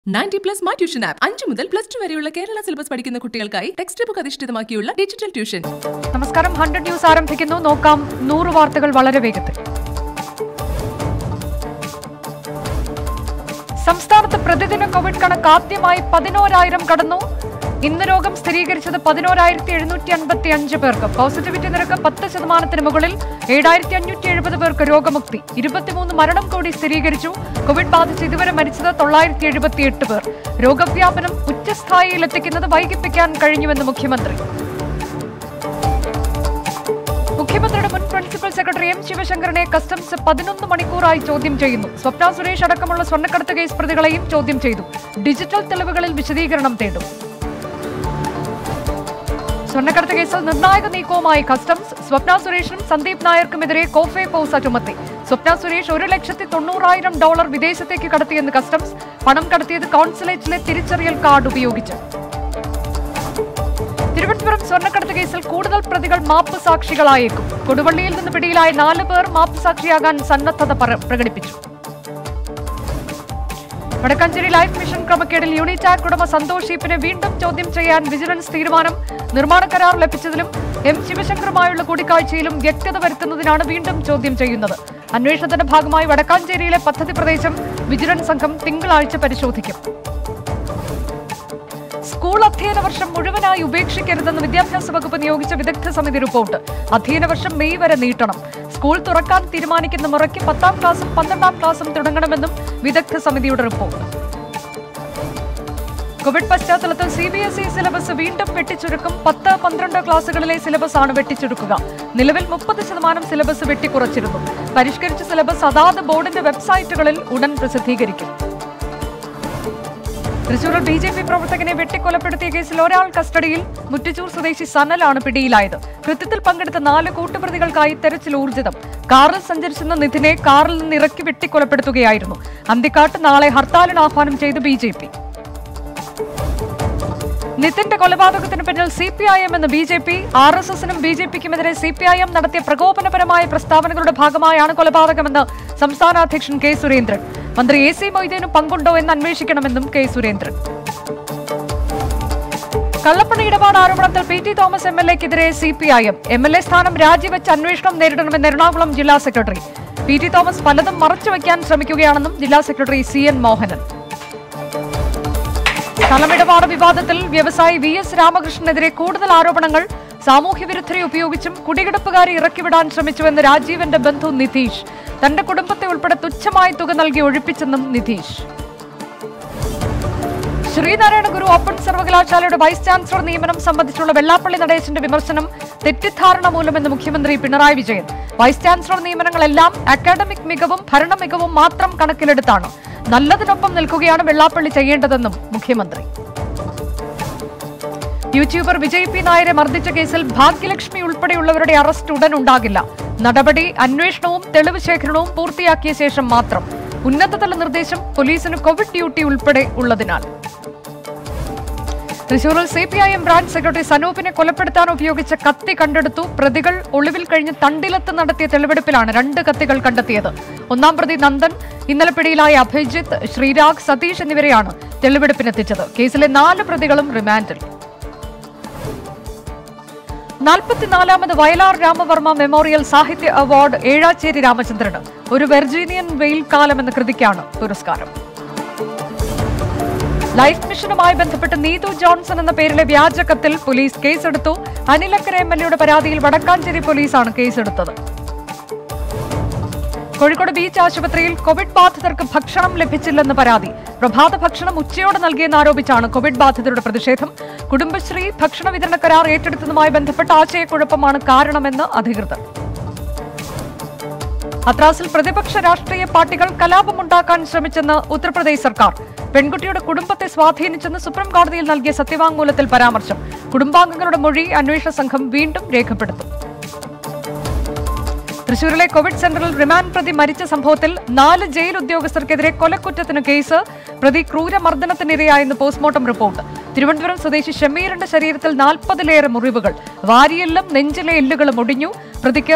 ninety plus my tuition app അഞ്ചു മുതൽ plus two വരെയുള്ള കേരള സിലബസ് പഠിക്കുന്ന കുട്ടികൾക്കായി ടെക്സ്റ്റ് ബുക്ക് അധിഷ്ഠിതമാക്കിയുള്ള ഡിജിറ്റൽ ട്യൂഷൻ നമസ്കാരം ഹൺഡ്രഡ് ന്യൂസ് ആരംഭിക്കുന്നു നോക്കാം നൂറ് വാർത്തകൾ വളരെ വേഗത്തിൽ സംസ്ഥാനത്ത് പ്രതിദിന കോവിഡ് കണക്ക് ആദ്യമായി പതിനോരായിരം കടന്നു ഇന്ന് രോഗം സ്ഥിരീകരിച്ചത് പതിനോരായിരത്തി എഴുന്നൂറ്റി അൻപത്തി അഞ്ച് പേർക്ക് പോസിറ്റിവിറ്റി നിരക്ക് പത്ത് ശതമാനത്തിന് മുകളിൽ ഏഴായിരത്തി അഞ്ഞൂറ്റി എഴുപത് പേർക്ക് രോഗമുക്തി ഇരുപത്തിമൂന്ന് മരണം കൂടി സ്ഥിരീകരിച്ചു കോവിഡ് ബാധിച്ച് ഇതുവരെ മരിച്ചത് തൊള്ളായിരത്തി എഴുപത്തിയെട്ട് പേർ രോഗവ്യാപനം ഉച്ചസ്ഥായിയിൽ എത്തിക്കുന്നത് വൈകിപ്പിക്കാൻ കഴിഞ്ഞുവെന്ന് മുഖ്യമന്ത്രി മുഖ്യമന്ത്രിയുടെ മുൻ പ്രിൻസിപ്പൽ സെക്രട്ടറി എം ശിവശങ്കറിനെ കസ്റ്റംസ് പതിനൊന്ന് മണിക്കൂറായി ചോദ്യം ചെയ്യുന്നു സ്വപ്ന സുരേഷ് അടക്കമുള്ള സ്വർണ്ണക്കടത്ത് കേസ് പ്രതികളെയും ചോദ്യം ചെയ്തു ഡിജിറ്റൽ തെളിവുകളിൽ വിശദീകരണം തേടും സ്വർണ്ണക്കടത്ത് കേസിൽ നിർണായക നീക്കവുമായി കസ്റ്റംസ് സ്വപ്ന സുരേഷിനും സന്ദീപ് നായർക്കുമെതിരെ കോഫെ പോസ ചുമത്തി സ്വപ്ന സുരേഷ് ഒരു ലക്ഷത്തി തൊണ്ണൂറായിരം ഡോളർ വിദേശത്തേക്ക് കടത്തിയെന്ന് കസ്റ്റംസ് പണം കടത്തിയത് കോൺസുലേറ്റിലെ തിരിച്ചറിയൽ കാർഡ് ഉപയോഗിച്ച് തിരുവനന്തപുരം സ്വർണ്ണക്കടത്ത് കേസിൽ കൂടുതൽ പ്രതികൾ മാപ്പ് സാക്ഷികളായേക്കും കൊടുവള്ളിയിൽ നിന്ന് പിടിയിലായ നാല് പേർ മാപ്പ് സാക്ഷിയാകാൻ സന്നദ്ധത പറ- പ്രകടിപ്പിച്ചു വടക്കാഞ്ചേരി ലൈഫ് മിഷൻ ക്രമക്കേടിൽ യൂണിറ്റാക് ഉടമ സന്തോഷ് ഈപ്പിനെ വീണ്ടും ചോദ്യം ചെയ്യാൻ വിജിലൻസ് തീരുമാനം നിർമ്മാണ കരാർ ലഭിച്ചതിലും എം ശിവശങ്കറുമായുള്ള കൂടിക്കാഴ്ചയിലും വ്യക്തത വരുത്തുന്നതിനാണ് വീണ്ടും ചോദ്യം ചെയ്യുന്നത് അന്വേഷണത്തിന്റെ ഭാഗമായി വടക്കാഞ്ചേരിയിലെ പദ്ധതി പ്രദേശം വിജിലൻസ് സംഘം തിങ്കളാഴ്ച പരിശോധിക്കും സ്കൂൾ അധ്യയന വർഷം മുഴുവനായി ഉപേക്ഷിക്കരുതെന്ന് വിദ്യാഭ്യാസ വകുപ്പ് നിയോഗിച്ച വിദഗ്ധ സമിതി റിപ്പോർട്ട് അധ്യയന വർഷം മെയ് വരെ നീട്ടണം സ്കൂൾ തുറക്കാൻ തീരുമാനിക്കുന്ന മുറയ്ക്ക് പത്താം ക്ലാസും പന്ത്രണ്ടാം ക്ലാസും തുടങ്ങണമെന്നും വിദഗ്ധ സമിതിയുടെ റിപ്പോർട്ട് കോവിഡ് പശ്ചാത്തലത്തിൽ C B S E syllabus വീണ്ടും വെട്ടിച്ചുരുക്കും പത്ത് പന്ത്രണ്ട് ക്ലാസുകളിലെ സിലബസ് ആണ് വെട്ടിച്ചുരുക്കുക നിലവിൽ മുപ്പത് ശതമാനം സിലബസ് വെട്ടിക്കുറച്ചിരുന്നു പരിഷ്കരിച്ച സിലബസ് അതാത് ബോർഡിന്റെ വെബ്സൈറ്റുകളിൽ ഉടൻ പ്രസിദ്ധീകരിക്കും തൃശൂരിൽ ബി ജെ പി പ്രവർത്തകനെ വെട്ടിക്കൊലപ്പെടുത്തിയ കേസിൽ ഒരാൾ കസ്റ്റഡിയിൽ മുറ്റിച്ചൂർ സ്വദേശി സനലാണ് പിടിയിലായത് കൃത്യത്തിൽ പങ്കെടുത്ത നാല് കൂട്ടുപ്രതികൾക്കായി തെരച്ചിൽ ഊർജിതം കാറിൽ സഞ്ചരിച്ചിരുന്ന നിധിനെ കാറിൽ നിന്ന് ഇറക്കി വെട്ടിക്കൊലപ്പെടുത്തുകയായിരുന്നു അന്തിക്കാട്ട് നാളെ ഹർത്താലിന് ആഹ്വാനം ചെയ്ത് ബി ജെ പി നിതിന്റെ കൊലപാതകത്തിന് പിന്നിൽ സി പി ഐ എം എന്ന് B J P R S എസിനും ബി ജെ പിക്കുമെതിരെ സി പി ഐ എം നടത്തിയ പ്രകോപനപരമായ പ്രസ്താവനകളുടെ ഭാഗമായാണ് കൊലപാതകമെന്ന് സംസ്ഥാന അധ്യക്ഷൻ കെ സുരേന്ദ്രൻ മന്ത്രി എ സി മൊയ്തീനും പങ്കുണ്ടോ എന്ന് അന്വേഷിക്കണമെന്നും കെ സുരേന്ദ്രൻ കള്ളപ്പണ ഇടപാട് ആരോപണത്തിൽ P T Thomas M L എക്കെതിരെ C P I M M L A സ്ഥാനം രാജിവെച്ച് അന്വേഷണം നേരിടണമെന്ന് എറണാകുളം ജില്ലാ സെക്രട്ടറി പി ടി തോമസ് പലതും മറച്ചുവെക്കാൻ ശ്രമിക്കുകയാണെന്നും ജില്ലാ സെക്രട്ടറി സി എൻ മോഹനൻ സ്ഥലമിടപാട് വിവാദത്തിൽ വ്യവസായി വി എസ് രാമകൃഷ്ണനെതിരെ കൂടുതൽ ആരോപണങ്ങൾ സാമൂഹ്യ വിരുദ്ധരെ ഉപയോഗിച്ചും കുടികിടപ്പുകാരെ ഇറക്കിവിടാൻ ശ്രമിച്ചുവെന്ന് രാജീവന്റെ ബന്ധു നിതീഷ് തന്റെ കുടുംബത്തെ ഉൾപ്പെടെ തുച്ഛമായ തുക നൽകി ഒഴിപ്പിച്ചെന്നും നിതീഷ് ശ്രീനാരായണ ഗുരു ഓപ്പൺ സർവകലാശാലയുടെ വൈസ് ചാൻസലർ നിയമനം സംബന്ധിച്ചുള്ള വെള്ളാപ്പള്ളി നടേശന്റെ വിമർശനം തെറ്റിദ്ധാരണ മൂലമെന്ന് മുഖ്യമന്ത്രി പിണറായി വിജയൻ വൈസ് ചാൻസലർ നിയമനങ്ങളെല്ലാം അക്കാഡമിക് മികവും ഭരണ മികവും മാത്രം കണക്കിലെടുത്താണ് നല്ലതിനൊപ്പം നിൽക്കുകയാണ് വെള്ളാപ്പള്ളി ചെയ്യേണ്ടതെന്നും മുഖ്യമന്ത്രി യൂട്യൂബർ വിജയ് പി നായരെ മർദ്ദിച്ച കേസിൽ ഭാഗ്യലക്ഷ്മി ഉൾപ്പെടെയുള്ളവരുടെ അറസ്റ്റ് ഉടൻ ഉണ്ടാകില്ല നടപടി അന്വേഷണവും തെളിവ് ശേഖരണവും പൂർത്തിയാക്കിയ ശേഷം മാത്രം ഉന്നതതല നിർദ്ദേശം പോലീസിന് കോവിഡ് ഡ്യൂട്ടി ഉൾപ്പെടെ ഉള്ളതിനാൽ തൃശൂരിൽ C P I M branch secretary സനൂപിനെ കൊലപ്പെടുത്താൻ ഉപയോഗിച്ച കത്തി കണ്ടെടുത്തു പ്രതികൾ ഒളിവിൽ കഴിഞ്ഞ് തണ്ടിലത്ത് നടത്തിയ തെളിവെടുപ്പിലാണ് രണ്ട് കത്തികൾ കണ്ടെത്തിയത് ഒന്നാം പ്രതി നന്ദൻ ഇന്നലെ പിടിയിലായ അഭിജിത്ത് ശ്രീരാഗ് സതീഷ് എന്നിവരെയാണ് തെളിവെടുപ്പിനെത്തിച്ചത് കേസിലെ നാല് പ്രതികളും റിമാൻഡിൽ നാൽപ്പത്തിനാലാമത് വയലാർ രാമവർമ്മ മെമ്മോറിയൽ സാഹിത്യ അവാർഡ് ഏഴാച്ചേരി രാമചന്ദ്രന് ഒരു വെർജീനിയൻ വെയിൽക്കാലം എന്ന കൃതിക്കാണ് പുരസ്കാരം ലൈഫ് മിഷനുമായി ബന്ധപ്പെട്ട് നീതു ജോൺസൺ എന്ന പേരിലെ വ്യാജ കത്തിൽ പോലീസ് കേസെടുത്തു അനിലക്കര എം എൽ എയുടെ പരാതിയിൽ വടക്കാഞ്ചേരി പോലീസാണ് കേസെടുത്തത് കോഴിക്കോട് ബീച്ച് ആശുപത്രിയിൽ കോവിഡ് ബാധിതർക്ക് ഭക്ഷണം ലഭിച്ചില്ലെന്ന് പരാതി പ്രഭാത ഭക്ഷണം ഉച്ചയോടെ നൽകിയെന്നാരോപിച്ചാണ് കോവിഡ് ബാധിതരുടെ പ്രതിഷേധം കുടുംബശ്രീ ഭക്ഷണ വിതരണ കരാർ ഏറ്റെടുത്തതുമായി ബന്ധപ്പെട്ട ആശയക്കുഴപ്പമാണ് കാരണമെന്ന് അധികൃതർ ഹത്രാസിൽ പ്രതിപക്ഷ രാഷ്ട്രീയ പാർട്ടികൾ കലാപമുണ്ടാക്കാൻ ശ്രമിച്ചെന്ന് ഉത്തർപ്രദേശ് സർക്കാർ പെൺകുട്ടിയുടെ കുടുംബത്തെ സ്വാധീനിച്ചെന്ന് സുപ്രീം കോടതിയിൽ നൽകിയ സത്യവാങ്മൂലത്തിൽ പരാമർശം കുടുംബാംഗങ്ങളുടെ മൊഴി അന്വേഷണ സംഘം വീണ്ടും രേഖപ്പെടുത്തും തൃശൂരിലെ കോവിഡ് സെന്ററിൽ റിമാൻഡ് പ്രതി മരിച്ച സംഭവത്തിൽ നാല് ജയിൽ ഉദ്യോഗസ്ഥർക്കെതിരെ കൊലക്കുറ്റത്തിന് കേസ് പ്രതി ക്രൂരമർദ്ദനത്തിനിരയായെന്ന് പോസ്റ്റ്മോർട്ടം റിപ്പോർട്ട് തിരുവനന്തപുരം സ്വദേശി ഷമീറിന്റെ ശരീരത്തിൽ നാൽപ്പതിലേറെ മുറിവുകൾ വാരിയെല്ലും നെഞ്ചിലെ എല്ലുകളും ഒടിഞ്ഞു പ്രതിക്ക്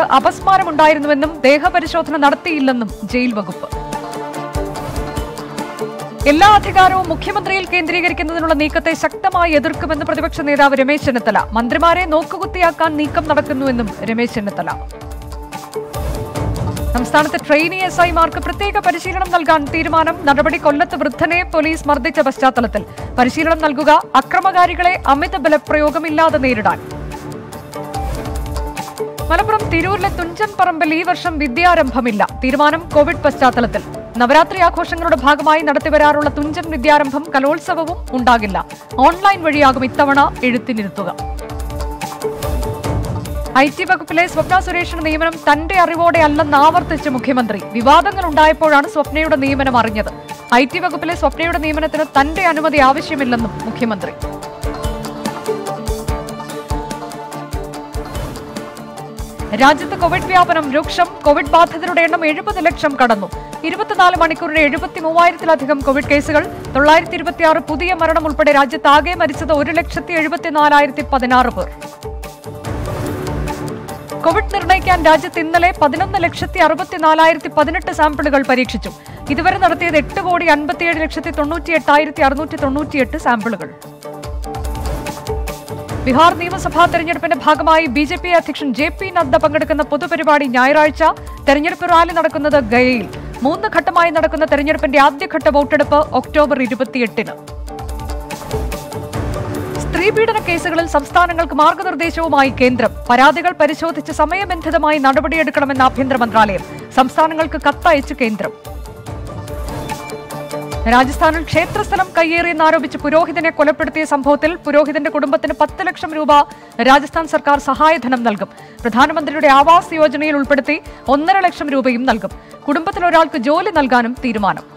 അപസ്മാരമുണ്ടായിരുന്നുവെന്നും ദേഹപരിശോധന നടത്തിയില്ലെന്നും ജയിൽ വകുപ്പ് എല്ലാ അധികാരവും മുഖ്യമന്ത്രിയിൽ കേന്ദ്രീകരിക്കുന്നതിനുള്ള നീക്കത്തെ ശക്തമായി എതിർക്കുമെന്ന് പ്രതിപക്ഷ നേതാവ് രമേശ് ചെന്നിത്തല മന്ത്രിമാരെ നോക്കുകുത്തിയാക്കാൻ നീക്കം നടക്കുന്നുവെന്നും രമേശ് ചെന്നിത്തല സംസ്ഥാനത്ത് ട്രെയിനി എസ് ഐമാർക്ക് പ്രത്യേക പരിശീലനം നൽകാൻ തീരുമാനം നടപടി കൊല്ലത്ത് വൃദ്ധനെ പോലീസ് മർദ്ദിച്ച പശ്ചാത്തലത്തിൽ പരിശീലനം നൽകുക അക്രമകാരികളെ അമിത ബലപ്രയോഗമില്ലാതെ നേരിടാൻ മലപ്പുറം തിരൂരിലെ തുഞ്ചൻ പറമ്പിൽ ഈ വർഷം വിദ്യാരംഭമില്ല തീരുമാനം കോവിഡ് പശ്ചാത്തലത്തിൽ നവരാത്രി ആഘോഷങ്ങളുടെ ഭാഗമായി നടത്തിവരാറുള്ള തുഞ്ചൻ വിദ്യാരംഭം കലോത്സവവും ഉണ്ടാകില്ല ഓൺലൈൻ വഴിയാകും ഇത്തവണ എഴുത്തിനിരുത്തുക ഐ ടി വകുപ്പിലെ സ്വപ്ന സുരേഷിന്റെ നിയമനം തന്റെ അറിവോടെ അല്ലെന്ന് ആവർത്തിച്ച് മുഖ്യമന്ത്രി വിവാദങ്ങൾ ഉണ്ടായപ്പോഴാണ് സ്വപ്നയുടെ നിയമനം അറിഞ്ഞത് ഐ ടി വകുപ്പിലെ സ്വപ്നയുടെ നിയമനത്തിന് തന്റെ അനുമതി ആവശ്യമില്ലെന്നും മുഖ്യമന്ത്രി രാജ്യത്ത് കോവിഡ് വ്യാപനം രൂക്ഷം കോവിഡ് ബാധിതരുടെ എണ്ണം എഴുപത് ലക്ഷം കടന്നു ഇരുപത്തിനാല് മണിക്കൂറിന് എഴുപത്തി മൂവായിരത്തിലധികം കോവിഡ് കേസുകൾ തൊള്ളായിരത്തി ഇരുപത്തിയാറ് പുതിയ മരണം ഉൾപ്പെടെ രാജ്യത്താകെ മരിച്ചത് ഒരു ലക്ഷത്തി എഴുപത്തിനാലായിരത്തി പതിനാറ് പേർ കോവിഡ് നിർണ്ണയിക്കാൻ രാജ്യത്ത് ഇന്നലെ പതിനൊന്ന് ലക്ഷത്തി അറുപത്തിനാലായിരത്തി പതിനെട്ട് സാമ്പിളുകൾ പരീക്ഷിച്ചു ഇതുവരെ നടത്തിയത് എട്ട് കോടി അൻപത്തിയേഴ് ലക്ഷത്തി തൊണ്ണൂറ്റി എട്ടായിരത്തി അറുന്നൂറ്റി തൊണ്ണൂറ്റിയെട്ട് സാമ്പിളുകൾ ബീഹാർ നിയമസഭാ തെരഞ്ഞെടുപ്പിന്റെ ഭാഗമായി ബി ജെ പി അധ്യക്ഷൻ ജെ പി നദ്ദ പങ്കെടുക്കുന്ന പൊതുപരിപാടി ഞായറാഴ്ച തെരഞ്ഞെടുപ്പ് റാലി നടക്കുന്നത് ഗയയിൽ മൂന്ന് ഘട്ടമായി നടക്കുന്ന തെരഞ്ഞെടുപ്പിന്റെ ആദ്യഘട്ട വോട്ടെടുപ്പ് ഒക്ടോബർ ഇരുപത്തിയെട്ടിന് സ്ത്രീപീഡന കേസുകളിൽ സംസ്ഥാനങ്ങൾക്ക് മാർഗനിർദ്ദേശവുമായി കേന്ദ്രം പരാതികൾ പരിശോധിച്ച് സമയബന്ധിതമായി നടപടിയെടുക്കണമെന്ന് ആഭ്യന്തര മന്ത്രാലയം സംസ്ഥാനങ്ങൾക്ക് കത്തയച്ച് കേന്ദ്രം രാജസ്ഥാനിൽ ക്ഷേത്രസ്ഥലം കയ്യേറിയെന്നാരോപിച്ച് പുരോഹിതനെ കൊലപ്പെടുത്തിയ സംഭവത്തിൽ പുരോഹിതന്റെ കുടുംബത്തിന് പത്ത് ലക്ഷം രൂപ രാജസ്ഥാൻ സർക്കാർ സഹായധനം നൽകും പ്രധാനമന്ത്രിയുടെ ആവാസ് യോജനയിൽ ഉൾപ്പെടുത്തി ഒന്നര ലക്ഷം രൂപയും നൽകും കുടുംബത്തിൽ ഒരാൾക്ക് ജോലി നൽകാനും തീരുമാനം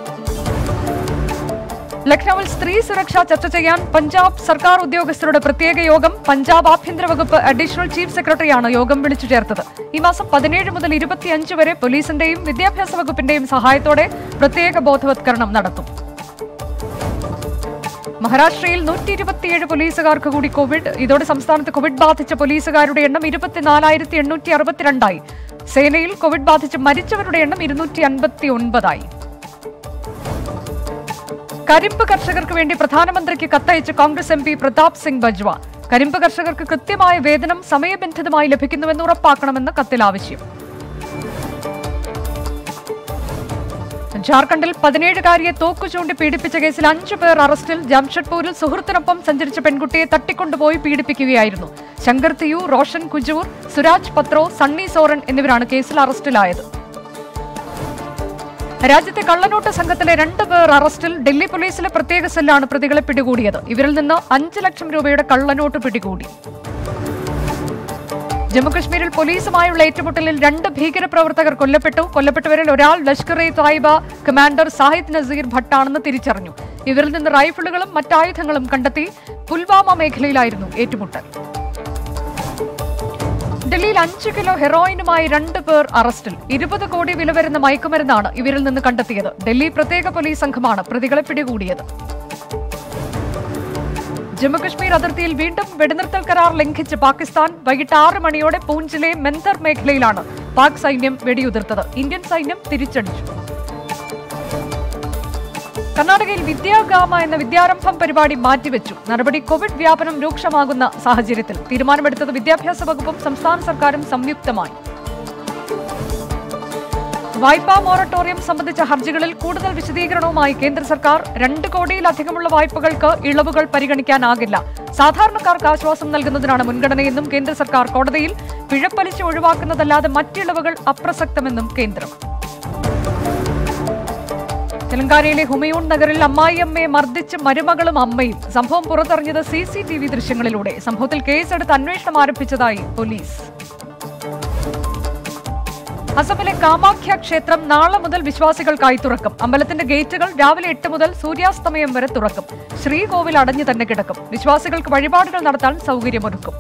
ലക്നൌവിൽ സ്ത്രീ സുരക്ഷ ചർച്ച ചെയ്യാൻ പഞ്ചാബ് സർക്കാർ ഉദ്യോഗസ്ഥരുടെ പ്രത്യേക യോഗം പഞ്ചാബ് ആഭ്യന്തര വകുപ്പ് അഡീഷണൽ ചീഫ് സെക്രട്ടറിയാണ് യോഗം വിളിച്ചു ചേർത്തത് ഈ മാസം പതിനേഴ് മുതൽ ഇരുപത്തിയഞ്ച് വരെ പോലീസിന്റെയും വിദ്യാഭ്യാസ വകുപ്പിന്റെയും സഹായത്തോടെ പ്രത്യേക ബോധവത്കരണം നടത്തും മഹാരാഷ്ട്രയിൽ നൂറ്റി ഇരുപത്തിയേഴ് പോലീസുകാർക്ക് കൂടി കോവിഡ് ഇതോടെ സംസ്ഥാനത്ത് കോവിഡ് ബാധിച്ച പോലീസുകാരുടെ എണ്ണം ഇരുപത്തിനാലായിരത്തി എണ്ണൂറ്റി അറുപത്തിരണ്ടായി സേനയിൽ കോവിഡ് ബാധിച്ച് മരിച്ചവരുടെ എണ്ണം ഇരുന്നൂറ്റി അൻപത്തി ഒൻപതായി കരിമ്പ് കർഷകർക്ക് വേണ്ടി പ്രധാനമന്ത്രിക്ക് കത്തയച്ച് കോൺഗ്രസ് എം പി പ്രതാപ് സിംഗ് ബജ്വ കരിമ്പ് കർഷകർക്ക് കൃത്യമായ വേതനം സമയബന്ധിതമായി ലഭിക്കുന്നുവെന്ന് ഉറപ്പാക്കണമെന്ന് കത്തിൽ ആവശ്യം ജാർഖണ്ഡിൽ പതിനേഴുകാരിയെ തോക്കു ചൂണ്ടി പീഡിപ്പിച്ച കേസിൽ അഞ്ചു പേർ അറസ്റ്റിൽ ജംഷഡ്പൂരിൽ സുഹൃത്തിനൊപ്പം സഞ്ചരിച്ച പെൺകുട്ടിയെ തട്ടിക്കൊണ്ടുപോയി പീഡിപ്പിക്കുകയായിരുന്നു ശങ്കർ തിയു റോഷൻ കുജൂർ സുരാജ് പത്രോ സണ്ണി സോറൻ എന്നിവരാണ് കേസിൽ അറസ്റ്റിലായത് രാജ്യത്തെ കള്ളനോട്ട് സംഘത്തിലെ രണ്ട് പേർ അറസ്റ്റിൽ ഡൽഹി പോലീസിലെ പ്രത്യേക സെല്ലാണ് പ്രതികളെ പിടികൂടിയത് ഇവരിൽ നിന്ന് അഞ്ച് ലക്ഷം രൂപയുടെ കള്ളനോട്ട് പിടികൂടി ജമ്മുകശ്മീരിൽ പോലീസുമായുള്ള ഏറ്റുമുട്ടലിൽ രണ്ട് ഭീകരപ്രവർത്തകർ കൊല്ലപ്പെട്ടു കൊല്ലപ്പെട്ടവരിൽ ഒരാൾ ലഷ്കർ ഇ തായിബ കമാൻഡർ സാഹിദ് നസീർ ഭട്ടാണെന്ന് തിരിച്ചറിഞ്ഞു ഇവരിൽ നിന്ന് റൈഫിളുകളും മറ്റായുധങ്ങളും കണ്ടെത്തി പുൽവാമ മേഖലയിലായിരുന്നു ഏറ്റുമുട്ടൽ ഡൽഹിയിൽ അഞ്ച് കിലോ ഹെറോയിനുമായി രണ്ട് പേർ അറസ്റ്റിൽ ഇരുപത് കോടി വില വരുന്ന മയക്കുമരുന്നാണ് ഇവരിൽ നിന്ന് കണ്ടെത്തിയത് ഡൽഹി പ്രത്യേക പോലീസ് സംഘമാണ് പ്രതികളെ പിടികൂടിയത് ജമ്മുകശ്മീർ അതിർത്തിയിൽ വീണ്ടും വെടിനിർത്തൽ കരാർ ലംഘിച്ച് പാകിസ്ഥാൻ വൈകിട്ട് ആറ് മണിയോടെ പൂഞ്ചിലെ മെന്തർ മേഖലയിലാണ് പാക് സൈന്യം വെടിയുതിർത്തത് ഇന്ത്യൻ സൈന്യം തിരിച്ചടിച്ചു കർണാടകയിൽ വിദ്യാഗാമ എന്ന വിദ്യാരംഭം പരിപാടി മാറ്റിവെച്ചു നടപടി കോവിഡ് വ്യാപനം രൂക്ഷമാകുന്ന സാഹചര്യത്തിൽ തീരുമാനമെടുത്തത് വിദ്യാഭ്യാസ വകുപ്പും സംസ്ഥാന സർക്കാരും സംയുക്തമായി വായ്പാ മൊറട്ടോറിയം സംബന്ധിച്ച ഹർജികളിൽ കൂടുതൽ വിശദീകരണവുമായി കേന്ദ്ര സർക്കാർ രണ്ട് കോടിയിലധികമുള്ള വായ്പകൾക്ക് ഇളവുകൾ പരിഗണിക്കാനാകില്ല സാധാരണക്കാർക്ക് ആശ്വാസം നൽകുന്നതിനാണ് മുൻഗണനയെന്നും കേന്ദ്ര സർക്കാർ കോടതിയിൽ പിഴപ്പലിശ ഒഴിവാക്കുന്നതല്ലാതെ മറ്റിളവുകൾ അപ്രസക്തമെന്നും കേന്ദ്രം തെലങ്കാനയിലെ ഹുമയൂൺ നഗറിൽ അമ്മായിയമ്മയെ മർദ്ദിച്ച് മരുമകളും അമ്മയും സംഭവം പുറത്തറിഞ്ഞത് സി സി ടി വി ദൃശ്യങ്ങളിലൂടെ സംഭവത്തിൽ കേസെടുത്ത് അന്വേഷണം ആരംഭിച്ചതായി പോലീസ് അസമിലെ കാമാഖ്യ ക്ഷേത്രം നാളെ മുതൽ വിശ്വാസികൾക്കായി തുറക്കും അമ്പലത്തിന്റെ ഗേറ്റുകൾ രാവിലെ എട്ട് മുതൽ സൂര്യാസ്തമയം വരെ തുറക്കും ശ്രീകോവിൽ അടഞ്ഞു തന്നെ കിടക്കും വിശ്വാസികൾക്ക് വഴിപാടുകൾ നടത്താൻ സൗകര്യമൊരുക്കും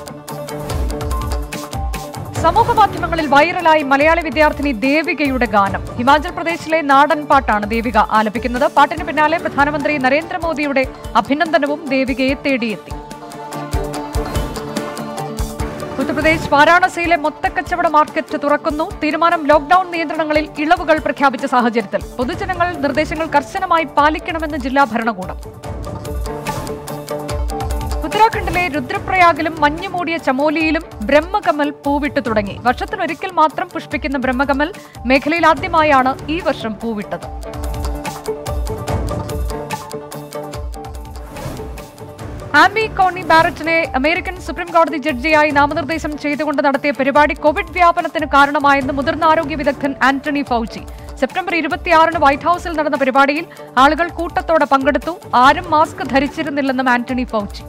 സമൂഹ മാധ്യമങ്ങളിൽ വൈറലായി മലയാളി വിദ്യാർത്ഥിനി ദേവികയുടെ ഗാനം ഹിമാചൽ പ്രദേശിലെ നാടൻ പാട്ടാണ് ദേവിക ആലപിക്കുന്നത് പാട്ടിന് പിന്നാലെ പ്രധാനമന്ത്രി നരേന്ദ്രമോദിയുടെ അഭിനന്ദനവും ദേവികയെ തേടിയെത്തി ഉത്തർപ്രദേശ് വാരാണസിയിലെ മൊത്തക്കച്ചവട മാർക്കറ്റ് തുറക്കുന്നു തീരുമാനം ലോക്ഡൌൺ നിയന്ത്രണങ്ങളിൽ ഇളവുകൾ പ്രഖ്യാപിച്ച സാഹചര്യത്തിൽ പൊതുജനങ്ങൾ നിർദ്ദേശങ്ങൾ കർശനമായി പാലിക്കണമെന്ന് ജില്ലാ ഭരണകൂടം ഉത്തരാഖണ്ഡിലെ രുദ്രപ്രയാഗിലും മഞ്ഞുമൂടിയ ചമോലിയിലും ബ്രഹ്മകമൽ പൂവിട്ടു തുടങ്ങി വർഷത്തിലൊരിക്കൽ മാത്രം പുഷ്പിക്കുന്ന ബ്രഹ്മകമൽ മേഖലയിൽ ആദ്യമായാണ് ഈ വർഷം പൂവിട്ടത് ആമി കോണി ബാരറ്റിനെ അമേരിക്കൻ സുപ്രീം കോടതി ജഡ്ജിയായി നാമനിർദ്ദേശം ചെയ്തുകൊണ്ട് നടത്തിയ പരിപാടി കോവിഡ് വ്യാപനത്തിന് കാരണമായെന്ന് മുതിർന്ന ആരോഗ്യ വിദഗ്ധൻ ആന്റണി ഫൗച്ചി സെപ്റ്റംബർ ഇരുപത്തിയാറിന് വൈറ്റ് ഹൌസിൽ നടന്ന പരിപാടിയിൽ ആളുകൾ കൂട്ടത്തോടെ പങ്കെടുത്തു ആരും മാസ്ക് ധരിച്ചിരുന്നില്ലെന്നും ആന്റണി ഫൗച്ചി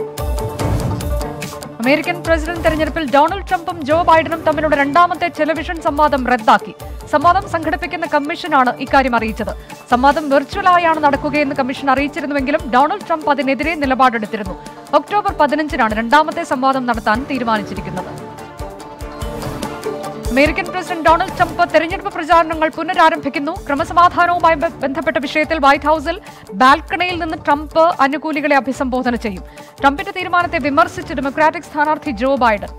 അമേരിക്കൻ പ്രസിഡന്റ് തെരഞ്ഞെടുപ്പിൽ ഡൊണാൾഡ് ട്രംപും ജോ ബൈഡനും തമ്മിലുള്ള രണ്ടാമത്തെ ടെലിവിഷൻ സംവാദം റദ്ദാക്കി സംവാദം സംഘടിപ്പിക്കുന്ന കമ്മീഷനാണ് ഇക്കാര്യം അറിയിച്ചത് സംവാദം വെർച്വലായാണ് നടക്കുകയെന്ന് കമ്മീഷൻ അറിയിച്ചിരുന്നുവെങ്കിലും ഡൊണാൾഡ് ട്രംപ് അതിനെതിരെ നിലപാടെടുത്തിരുന്നു ഒക്ടോബർ പതിനഞ്ചിനാണ് രണ്ടാമത്തെ സംവാദം നടത്താൻ തീരുമാനിച്ചിരിക്കുന്നത് അമേരിക്കൻ പ്രസിഡന്റ് ഡൊണാൾഡ് ട്രംപ് തെരഞ്ഞെടുപ്പ് പ്രചാരണങ്ങൾ പുനരാരംഭിക്കുന്നു ക്രമസമാധാനവുമായി ബ- ബന്ധപ്പെട്ട വിഷയത്തിൽ വൈറ്റ് ഹൌസിൽ ബാൽക്കണിയിൽ നിന്ന് ട്രംപ് അനുകൂലികളെ അഭിസംബോധന ചെയ്യും ട്രംപിന്റെ തീരുമാനത്തെ വിമർശിച്ച് ഡെമോക്രാറ്റിക് സ്ഥാനാർത്ഥി ജോ ബൈഡൻ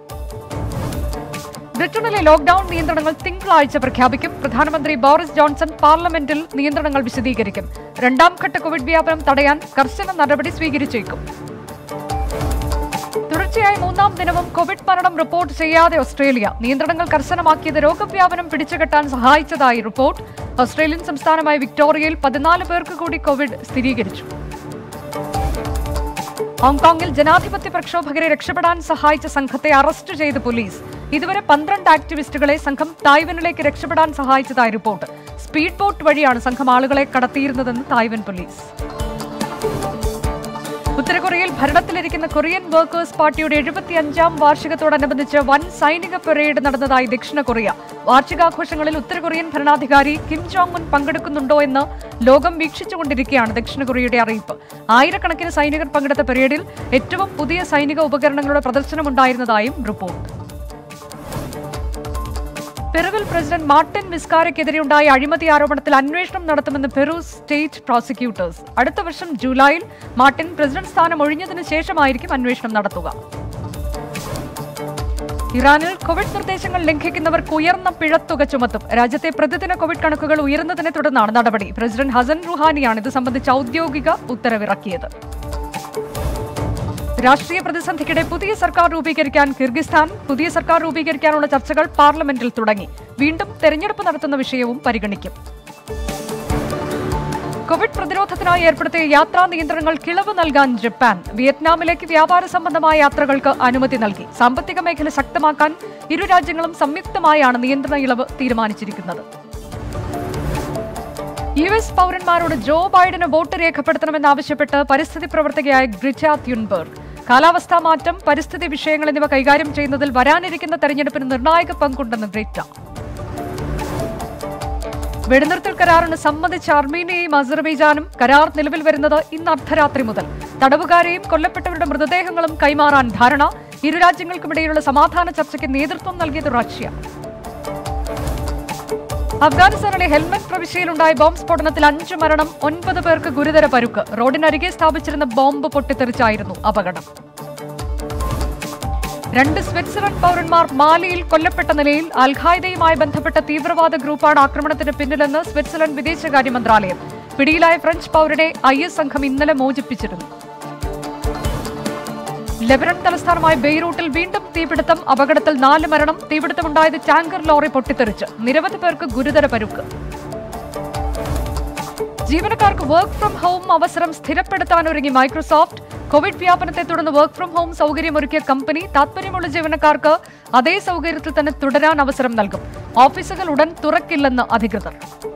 ബ്രിട്ടനിലെ ലോക്ഡൌൺ നിയന്ത്രണങ്ങൾ തിങ്കളാഴ്ച പ്രഖ്യാപിക്കും പ്രധാനമന്ത്രി ബോറിസ് ജോൺസൺ പാർലമെന്റിൽ നിയന്ത്രണങ്ങൾ വിശദീകരിക്കും രണ്ടാം ഘട്ട കോവിഡ് വ്യാപനം തടയാൻ കർശന നടപടി സ്വീകരിച്ചേക്കും തുടർച്ചയായി മൂന്നാം ദിനവും കോവിഡ് മരണം റിപ്പോർട്ട് ചെയ്യാതെ ഓസ്ട്രേലിയ നിയന്ത്രണങ്ങൾ കർശനമാക്കിയത് രോഗവ്യാപനം പിടിച്ചുകെട്ടാൻ സഹായിച്ചതായി റിപ്പോർട്ട് ഓസ്ട്രേലിയൻ സംസ്ഥാനമായ വിക്ടോറിയയിൽ പതിനാല് പേർക്ക് കൂടി കോവിഡ് സ്ഥിരീകരിച്ചു ഹോങ്കോങ്ങിൽ ജനാധിപത്യ പ്രക്ഷോഭകരെ രക്ഷപ്പെടാൻ സഹായിച്ച സംഘത്തെ അറസ്റ്റ് ചെയ്ത് പോലീസ് ഇതുവരെ പന്ത്രണ്ട് ആക്ടിവിസ്റ്റുകളെ സംഘം തായ്വനിലേക്ക് രക്ഷപ്പെടാൻ സഹായിച്ചതായി റിപ്പോർട്ട് സ്പീഡ് ബോട്ട് വഴിയാണ് സംഘം ആളുകളെ കടത്തിയിരുന്നതെന്ന് തായ്വൻ പോലീസ് ഉത്തരകൊറിയയിൽ ഭരണത്തിലിരിക്കുന്ന കൊറിയൻ വർക്കേഴ്സ് പാർട്ടിയുടെ എഴുപത്തിയഞ്ചാം വാർഷികത്തോടനുബന്ധിച്ച് വൻ സൈനിക പരേഡ് നടന്നതായി ദക്ഷിണ കൊറിയ വാർഷികാഘോഷങ്ങളിൽ ഉത്തരകൊറിയൻ ഭരണാധികാരി കിം ജോങ് ഉൻ പങ്കെടുക്കുന്നുണ്ടോ എന്ന് ലോകം വീക്ഷിച്ചുകൊണ്ടിരിക്കുകയാണ് ദക്ഷിണ കൊറിയയുടെ അറിയിപ്പ് ആയിരക്കണക്കിന് സൈനികർ പങ്കെടുത്ത പരേഡിൽ ഏറ്റവും പുതിയ സൈനിക ഉപകരണങ്ങളുടെ പ്രദർശനമുണ്ടായിരുന്നതായും റിപ്പോർട്ട് പെറുവിൽ പ്രസിഡന്റ് മാർട്ടിൻ വിസ്കാരയ്ക്കെതിരെയുണ്ടായ അഴിമതി ആരോപണത്തിൽ അന്വേഷണം നടത്തുമെന്ന് പെറു സ്റ്റേറ്റ് പ്രോസിക്യൂട്ടേഴ്സ് അടുത്ത വർഷം ജൂലൈയിൽ മാർട്ടിൻ പ്രസിഡന്റ് സ്ഥാനം ഒഴിഞ്ഞതിനു ശേഷമായിരിക്കും അന്വേഷണം നടത്തുക ഇറാനിൽ കോവിഡ് നിർദ്ദേശങ്ങൾ ലംഘിക്കുന്നവർക്ക് ഉയർന്ന പിഴത്തുക ചുമത്തും രാജ്യത്തെ പ്രതിദിന കോവിഡ് കണക്കുകൾ ഉയർന്നതിനെ തുടർന്നാണ് നടപടി പ്രസിഡന്റ് ഹസൻ റുഹാനിയാണ് ഇത് സംബന്ധിച്ച് ഔദ്യോഗിക ഉത്തരവിറക്കിയത് രാഷ്ട്രീയ പ്രതിസന്ധിക്കിടെ പുതിയ സർക്കാർ രൂപീകരിക്കാൻ കിർഗിസ്ഥാൻ പുതിയ സർക്കാർ രൂപീകരിക്കാനുള്ള ചർച്ചകൾ പാർലമെന്റിൽ തുടങ്ങി വീണ്ടും തെരഞ്ഞെടുപ്പ് നടത്തുന്ന വിഷയവും പരിഗണിക്കും കോവിഡ് പ്രതിരോധത്തിനായി ഏർപ്പെടുത്തിയ യാത്രാ നിയന്ത്രണങ്ങൾ കിളവ് നൽകാൻ ജപ്പാൻ വിയറ്റ്നാമിലേക്ക് വ്യാപാര സംബന്ധമായ യാത്രകൾക്ക് അനുമതി നൽകി സാമ്പത്തിക മേഖല ശക്തമാക്കാൻ ഇരു രാജ്യങ്ങളും സംയുക്തമായാണ് നിയന്ത്രണ ഇളവ് തീരുമാനിച്ചിരിക്കുന്നത് യു എസ് പൗരന്മാരോട് ജോ ബൈഡന് വോട്ട് രേഖപ്പെടുത്തണമെന്നാവശ്യപ്പെട്ട് പരിസ്ഥിതി പ്രവർത്തകയായ ഗ്രിറ്റ ത്യുൻബർഗ് കാലാവസ്ഥാ മാറ്റം പരിസ്ഥിതി വിഷയങ്ങൾ എന്നിവ കൈകാര്യം ചെയ്യുന്നതിൽ വരാനിരിക്കുന്ന തെരഞ്ഞെടുപ്പിന് നിർണായക പങ്കുണ്ടെന്ന് ഗ്രിറ്റ വെടിനിർത്തൽ കരാറിന് സമ്മതിച്ച അർമീനിയയും അസർബൈജാനും കരാർ നിലവിൽ വരുന്നത് ഇന്ന് അർദ്ധരാത്രി മുതൽ തടവുകാരെയും കൊല്ലപ്പെട്ടവരുടെ മൃതദേഹങ്ങളും കൈമാറാൻ ധാരണ ഇരു രാജ്യങ്ങൾക്കുമിടയിലുള്ള സമാധാന ചർച്ചയ്ക്ക് നേതൃത്വം നൽകിയത് റഷ്യ അഫ്ഗാനിസ്ഥാനിലെ ഹെൽമറ്റ് പ്രവിശ്യയിലുണ്ടായ ബോംബ് സ്ഫോടനത്തിൽ അഞ്ച് മരണം ഒൻപത് പേർക്ക് ഗുരുതര പരുക്ക് റോഡിനരികെ സ്ഥാപിച്ചിരുന്ന ബോംബ് പൊട്ടിത്തെറിച്ചായിരുന്നു അപകടം രണ്ട് സ്വിറ്റ്സർലൻഡ് പൗരന്മാർ മാലിയിൽ കൊല്ലപ്പെട്ട നിലയിൽ അൽഖായ്ദയുമായി ബന്ധപ്പെട്ട തീവ്രവാദ ഗ്രൂപ്പാണ് ആക്രമണത്തിന് പിന്നിലെന്ന് സ്വിറ്റ്സർലൻഡ് വിദേശകാര്യ മന്ത്രാലയം പിടിയിലായ ഫ്രഞ്ച് പൗരനെ ഐ എസ് സംഘം ഇന്നലെ മോചിപ്പിച്ചിരുന്നു ലെബനൻ തലസ്ഥാനമായ ബെയ്റൂട്ടിൽ വീണ്ടും തീപിടുത്തം അപകടത്തിൽ നാല് മരണം തീപിടുത്തമുണ്ടായത് ടാങ്കർ ലോറി പൊട്ടിത്തെറിച്ച് നിരവധി പേർക്ക് ഗുരുതര പരുക്ക് ജീവനക്കാർക്ക് വർക്ക് ഫ്രം ഹോം അവസരം സ്ഥിരപ്പെടുത്താനൊരുങ്ങി മൈക്രോസോഫ്റ്റ് കോവിഡ് വ്യാപനത്തെ തുടർന്ന് വർക്ക് ഫ്രം ഹോം സൗകര്യമൊരുക്കിയ കമ്പനി താത്പര്യമുള്ള ജീവനക്കാർക്ക് അതേ സൗകര്യത്തിൽ തന്നെ തുടരാൻ അവസരം നൽകും ഓഫീസുകൾ ഉടൻ തുറക്കില്ലെന്ന് അധികൃതർ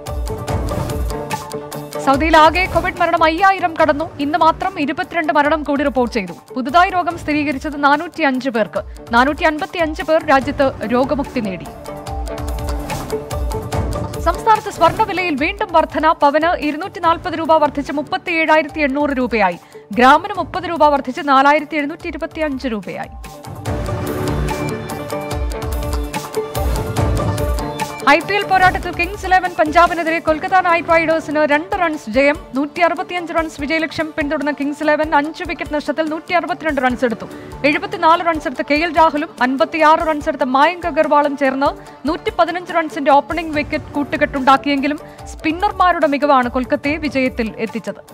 സൗദിയിൽ ആകെ കോവിഡ് മരണം അയ്യായിരം കടന്നു ഇന്ന് മാത്രം ഇരുപത്തിരണ്ട് മരണം കൂടി റിപ്പോർട്ട് ചെയ്തു പുതുതായി രോഗം സ്ഥിരീകരിച്ചത് നാനൂറ്റി അഞ്ച് പേർക്ക് നാനൂറ്റി അൻപത്തി അഞ്ച് പേർ രാജ്യത്ത് രോഗമുക്തി നേടി സംസ്ഥാനത്ത് സ്വർണ്ണവിലയിൽ വീണ്ടും വർധന പവന് ഇരുന്നൂറ്റി നാൽപ്പത് രൂപ വർദ്ധിച്ച് മുപ്പത്തി ഏഴായിരത്തി എണ്ണൂറ് രൂപയായി ഗ്രാമിന് മുപ്പത് രൂപ വർദ്ധിച്ച് നാലായിരത്തി എഴുന്നൂറ്റി ഇരുപത്തി അഞ്ച് രൂപയായി ഐ പി എൽ പോരാട്ടത്തിൽ കിങ്സ് ഇലവൻ പഞ്ചാബിനെതിരെ കൊൽക്കത്ത നൈറ്റ് റൈഡേഴ്സിന് രണ്ട് റൺസ് ജയം നൂറ്റി അറുപത്തിയഞ്ച് റൺസ് വിജയലക്ഷ്യം പിന്തുടർന്ന കിങ്സ് ഇലവൻ അഞ്ച് വിക്കറ്റ് നഷ്ടത്തിൽ നൂറ്റി അറുപത്തിരണ്ട് റൺസ് എടുത്തു എഴുപത്തിനാല് റൺസ് എടുത്ത കെ എൽ രാഹുലും അൻപത്തിയാറ് റൺസ് എടുത്ത മായങ്ക് അഗർവാളും ചേർന്ന് നൂറ്റി പതിനഞ്ച് റൺസിന്റെ ഓപ്പണിംഗ് വിക്കറ്റ് കൂട്ടുകെട്ടുണ്ടാക്കിയെങ്കിലും സ്പിന്നർമാരുടെ മികവാണ് കൊൽക്കത്തയെ വിജയത്തിൽ എത്തിച്ചത്